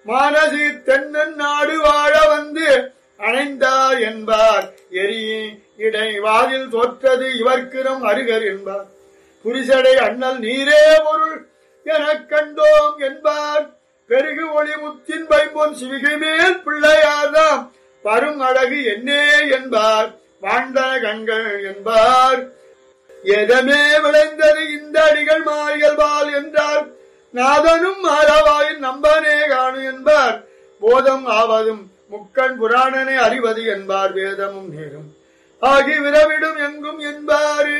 மானசி தென்னன் நாடு வாழ வந்து அணைந்தார் என்பார் எரி இடை வாதில் தோற்றது இவர்க்கிறம் அருகர் என்பார் புரிசடை அண்ணல் நீரே பொருள் எனக் கண்டோம் என்பார் பெருகு ஒளி முத்தின் பைம்பொன் சிவிகை மேல் பிள்ளையார்தாம் வரும் அழகு என்னே என்பார் வாழ்ந்தன கண்கள் என்பார் எதமே விளைந்தது இந்த அடிகள் மாறியல்பால் என்றார் நாதனும் மாறவாயின் நம்பனே காணு என்பார் போதம் ஆவதும் முக்கண் புராணனை அறிவது என்பார் வேதமும் நேரும் ஆகி விரவிடும் எங்கும் என்பாரு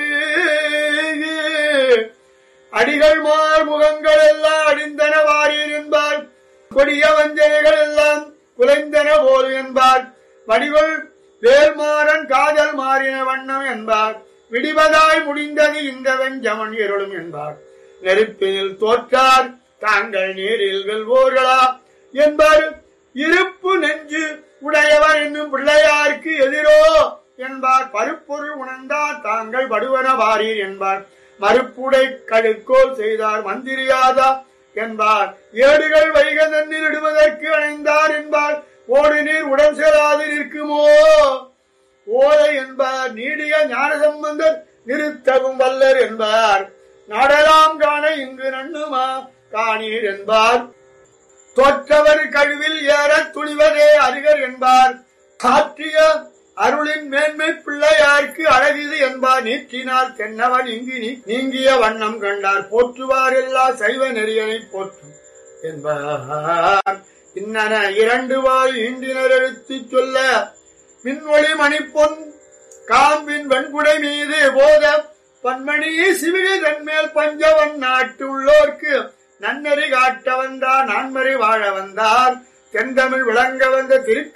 அடிகள் மார் முகங்கள் எல்லாம் அடிந்தன வாரீர் என்பார் கொடிய வஞ்சனைகள் எல்லாம் குலைந்தன போல் என்பார் வடிவல் வேல்மாறன் காதல் மாறின வண்ணம் என்பார் விடிவதாய் முடிந்தது இந்த வெஞ்சமன் இருளும் என்பார் நெருப்பில் தோற்றார் தாங்கள் நீரில் வெல்வோர்களா என்பார் இருப்பு நெஞ்சு உடையவர் என்னும் பிள்ளையாருக்கு எதிரோ என்பார் பருப்பொருள் உணர்ந்தார் தாங்கள் படுவன வாரீர் என்பார் மறுப்புடை கடுக்கோல் செய்தார் மந்திரியாதா என்பார் ஏடுகள் வைக தண்ணீர் இடுவதற்கு அணைந்தார் என்பார் ஓடு நீர் உடல் செல்லாது நிற்குமோ ஓலை என்பார் நீடிய ஞான சம்பந்தர் நிறுத்தவும் வல்லர் என்பார் நாடலாம் காண இங்கு நண்ணுமா காணீர் என்பார் தோற்றவர் கழுவில் ஏறத் துணிவதே அருகர் என்பார் காற்றிய அருளின் மேன்மை பிள்ளையார்க்கு அழகிது என்பார் நீக்கினார் தென்னவன் இங்கு நீ- நீங்கிய வண்ணம் கண்டார் போற்றுவார் எல்லா சைவ நெறியனை போற்றும் என்பார் இன்னன இரண்டு வாய் ஈண்டினர் எடுத்துச் சொல்ல மின்ஒளி மணிப்பொன் காம்பின் வெண்குடை மீது போத பன்மணி சிவிகை தன்மேல் பஞ்சவன் நாட்டு உள்ளோர்க்கு நன்னறி காட்ட வந்தார் நான்மறை வாழ வந்தார் தென்தமிழ் விளங்க வந்த திருக்கு